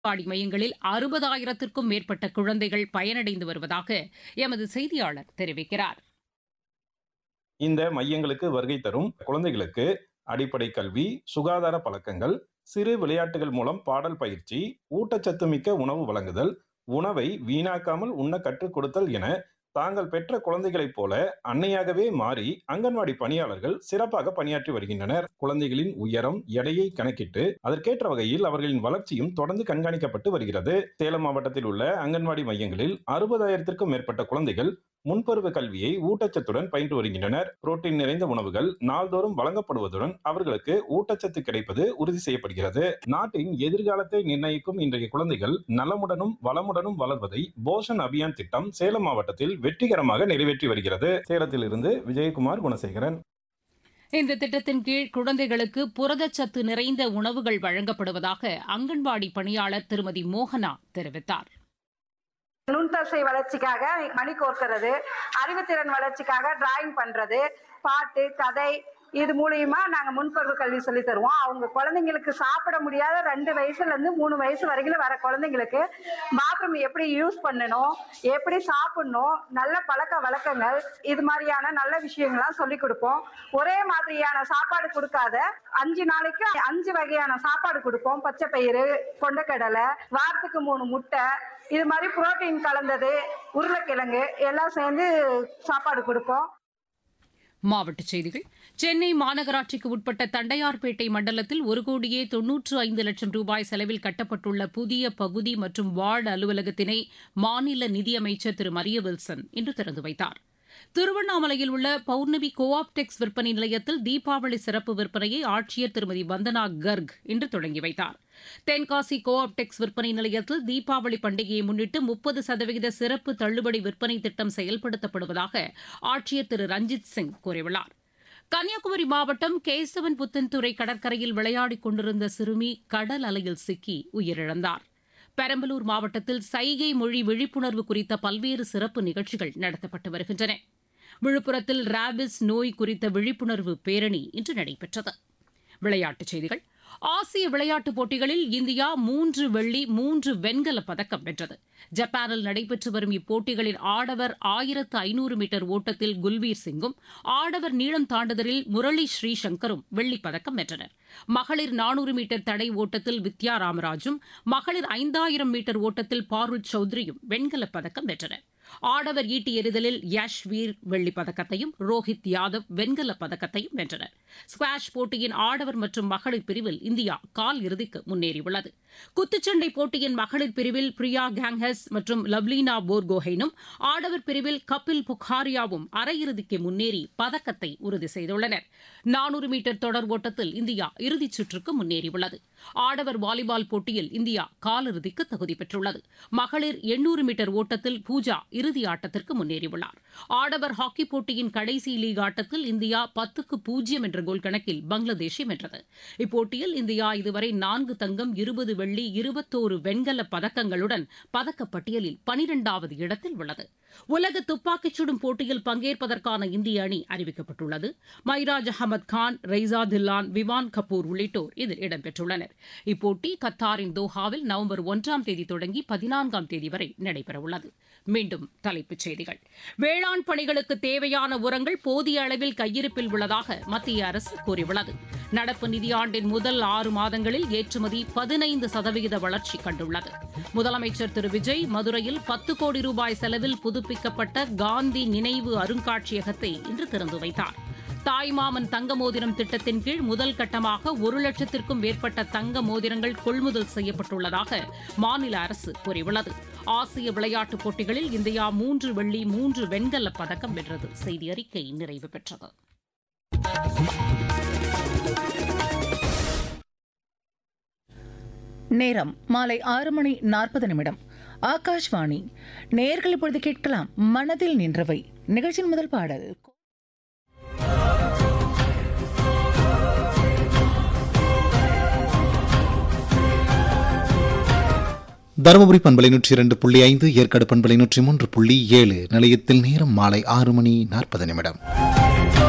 அங்கன்வாடி மையங்களில் அறுபதாயிரத்திற்கும் மேற்பட்ட குழந்தைகள் பயனடைந்து வருவதாக எமது செய்தியாளர் தெரிவிக்கிறார் இந்த மையங்களுக்கு வருகை தரும் குழந்தைகளுக்கு அடிப்படை கல்வி சுகாதார பழக்கங்கள் சிறு விளையாட்டுகள் மூலம் பாடல் பயிற்சி ஊட்டச்சத்து மிக்க உணவு வழங்குதல் உணவை வீணாக்காமல் உண்ண கற்றுக் கொடுத்தல் என தாங்கள் பெற்ற குழந்தைகளைப் போல அன்னையாகவே மாறி அங்கன்வாடி பணியாளர்கள் சிறப்பாக பணியாற்றி வருகின்றனர் குழந்தைகளின் உயரம் எடையை கணக்கிட்டு அதற்கேற்ற வகையில் அவர்களின் வளர்ச்சியும் தொடர்ந்து கண்காணிக்கப்பட்டு வருகிறது சேலம் மாவட்டத்தில் உள்ள அங்கன்வாடி மையங்களில் அறுபதாயிரத்திற்கும் மேற்பட்ட குழந்தைகள் முன்பருவ கல்வியை ஊட்டச்சத்துடன் பயின்று வருகின்றனர் புரோட்டீன் நிறைந்த உணவுகள் நாள்தோறும் வழங்கப்படுவதுடன் அவர்களுக்கு ஊட்டச்சத்து கிடைப்பது உறுதி செய்யப்படுகிறது நாட்டின் எதிர்காலத்தை நிர்ணயிக்கும் இன்றைய குழந்தைகள் நலமுடனும் வளமுடனும் வளர்வதை போஷன் அபியான் திட்டம் சேலம் மாவட்டத்தில் வெற்றிகரமாக நிறைவேற்றி வருகிறது சேலத்திலிருந்து விஜயகுமார் குணசேகரன் இந்த திட்டத்தின் கீழ் குழந்தைகளுக்கு புரதச்சத்து நிறைந்த உணவுகள் வழங்கப்படுவதாக அங்கன்வாடி பணியாளர் திருமதி மோகனா தெரிவித்தார் நுண்தசை வளர்ச்சிக்காக மணி கோர்க்கிறது அறிவுத்திறன் வளர்ச்சிக்காக டிராயிங் பண்றது பாட்டு கதை இது மூலியமா நாங்க முன்பருவ கல்வி சொல்லி தருவோம் அவங்க குழந்தைங்களுக்கு சாப்பிட முடியாத ரெண்டு வயசுல இருந்து மூணு வயசு வரைக்கும் வர குழந்தைங்களுக்கு பாத்ரூம் எப்படி யூஸ் பண்ணணும் எப்படி சாப்பிடணும் நல்ல பழக்க வழக்கங்கள் இது மாதிரியான நல்ல விஷயங்கள்லாம் சொல்லி கொடுப்போம் ஒரே மாதிரியான சாப்பாடு கொடுக்காத அஞ்சு நாளைக்கு அஞ்சு வகையான சாப்பாடு கொடுப்போம் பச்சை பயிறு கொண்டக்கடலை வாரத்துக்கு மூணு முட்டை இது மாதிரி புரோட்டீன் கலந்தது உருளைக்கிழங்கு எல்லாம் சேர்ந்து சாப்பாடு கொடுப்போம் மாவட்டச் செய்திகள் சென்னை மாநகராட்சிக்கு உட்பட்ட தண்டையார்பேட்டை மண்டலத்தில் ஒரு கோடியே தொன்னூற்று ஐந்து லட்சம் ரூபாய் செலவில் கட்டப்பட்டுள்ள புதிய பகுதி மற்றும் வார்டு அலுவலகத்தினை மாநில நிதியமைச்சர் திரு மரிய வில்சன் இன்று திறந்து வைத்தார் திருவண்ணாமலையில் உள்ள பௌர்ணமி கோஆப்டெக்ஸ் விற்பனை நிலையத்தில் தீபாவளி சிறப்பு விற்பனையை ஆட்சியர் திருமதி வந்தனா கர்க் இன்று தொடங்கி வைத்தார் தென்காசி கோஆப்டெக்ஸ் விற்பனை நிலையத்தில் தீபாவளி பண்டிகையை முன்னிட்டு முப்பது சதவிகித சிறப்பு தள்ளுபடி விற்பனை திட்டம் செயல்படுத்தப்படுவதாக ஆட்சியர் திரு ரஞ்சித் சிங் கூறியுள்ளார் கன்னியாகுமரி மாவட்டம் கேசவன் புத்தன்துறை கடற்கரையில் விளையாடிக் கொண்டிருந்த சிறுமி கடல் அலையில் சிக்கி உயிரிழந்தார் பெரம்பலூர் மாவட்டத்தில் சைகை மொழி விழிப்புணர்வு குறித்த பல்வேறு சிறப்பு நிகழ்ச்சிகள் நடத்தப்பட்டு வருகின்றன விழுப்புரத்தில் ராபிஸ் நோய் குறித்த விழிப்புணர்வு பேரணி இன்று நடைபெற்றது விளையாட்டுச் செய்திகள் ஆசிய விளையாட்டுப் போட்டிகளில் இந்தியா மூன்று வெள்ளி மூன்று வெண்கலப் பதக்கம் வென்றது ஜப்பானில் நடைபெற்று வரும் இப்போட்டிகளின் ஆடவர் ஆயிரத்து ஐநூறு மீட்டர் ஓட்டத்தில் குல்வீர் சிங்கும் ஆடவர் நீளம் தாண்டுதலில் முரளி ஸ்ரீசங்கரும் வெள்ளிப் பதக்கம் வென்றனர் மகளிர் நானூறு மீட்டர் தடை ஓட்டத்தில் வித்யா ராமராஜும் மகளிர் ஐந்தாயிரம் மீட்டர் ஓட்டத்தில் பாருல் சௌத்ரியும் வெண்கலப் பதக்கம் வென்றனர் ஆடவர் ஈட்டி எறிதலில் யஷ் வீர் வெள்ளிப் பதக்கத்தையும் ரோஹித் யாதவ் வெண்கலப் பதக்கத்தையும் வென்றனர் ஸ்குவாஷ் போட்டியின் ஆடவர் மற்றும் மகளிர் பிரிவில் இந்தியா கால் இறுதிக்கு முன்னேறியுள்ளது குத்துச்சண்டை போட்டியின் மகளிர் பிரிவில் பிரியா கேங்ஹஸ் மற்றும் லவ்லீனா போர்கோஹைனும் ஆடவர் பிரிவில் கபில் புகாரியாவும் அரையிறுதிக்கு முன்னேறி பதக்கத்தை உறுதி செய்துள்ளனர் நானூறு மீட்டர் தொடர் ஓட்டத்தில் இந்தியா இறுதிச் சுற்றுக்கு முன்னேறியுள்ளது ஆடவர் வாலிபால் போட்டியில் இந்தியா காலிறுதிக்கு தகுதி பெற்றுள்ளது மகளிர் எண்ணூறு மீட்டர் ஓட்டத்தில் பூஜா இறுதி ஆட்டத்திற்கு முன்னேறியுள்ளார் ஆடவர் ஹாக்கி போட்டியின் கடைசி லீக் ஆட்டத்தில் இந்தியா பத்துக்கு பூஜ்ஜியம் என்ற கோல் கணக்கில் பங்களாதேஷை வென்றது இப்போட்டியில் இந்தியா இதுவரை நான்கு தங்கம் இருபது வெள்ளி இருபத்தோரு வெண்கல பதக்கங்களுடன் பதக்கப்பட்டியலில் பனிரெண்டாவது இடத்தில் உள்ளது உலக துப்பாக்கிச் சுடும் போட்டியில் பங்கேற்பதற்கான இந்திய அணி அறிவிக்கப்பட்டுள்ளது மைராஜ் அகமது கான் ரெய்சா தில்லான் விவான் கபூர் உள்ளிட்டோர் இதில் இடம்பெற்றுள்ளனர் இப்போட்டி கத்தாரின் தோஹாவில் நவம்பர் ஒன்றாம் தேதி தொடங்கி பதினான்காம் தேதி வரை நடைபெறவுள்ளது மீண்டும் தலைப்புச் செய்திகள் வேளாண் பணிகளுக்கு தேவையான உரங்கள் போதிய அளவில் கையிருப்பில் உள்ளதாக மத்திய அரசு கூறியுள்ளது நடப்பு நிதியாண்டின் முதல் ஆறு மாதங்களில் ஏற்றுமதி பதினைந்து சதவிகித வளர்ச்சி கண்டுள்ளது முதலமைச்சர் திரு விஜய் மதுரையில் பத்து கோடி ரூபாய் செலவில் புதுப்பிக்கப்பட்ட காந்தி நினைவு அருங்காட்சியகத்தை இன்று திறந்து வைத்தார் தாய்மாமன் தங்க மோதிரம் திட்டத்தின் கீழ் முதல் கட்டமாக ஒரு லட்சத்திற்கும் மேற்பட்ட தங்க மோதிரங்கள் கொள்முதல் செய்யப்பட்டுள்ளதாக மாநில அரசு கூறியுள்ளது ஆசிய விளையாட்டுப் போட்டிகளில் இந்தியா மூன்று வெள்ளி மூன்று வெண்கலப் பதக்கம் வென்றது செய்தி அறிக்கை நிறைவு பெற்றது நேரம் மாலை ஆறு மணி நாற்பது நிமிடம் ஆகாஷ்வாணி நேர்கள் இப்பொழுது கேட்கலாம் மனதில் நின்றவை நிகழ்ச்சியின் முதல் பாடல் தருமபுரி பண்பலை நூற்றி இரண்டு புள்ளி ஐந்து ஏற்காடு பண்பலை நூற்றி மூன்று புள்ளி ஏழு நிலையத்தில் நேரம் மாலை ஆறு மணி நாற்பது நிமிடம்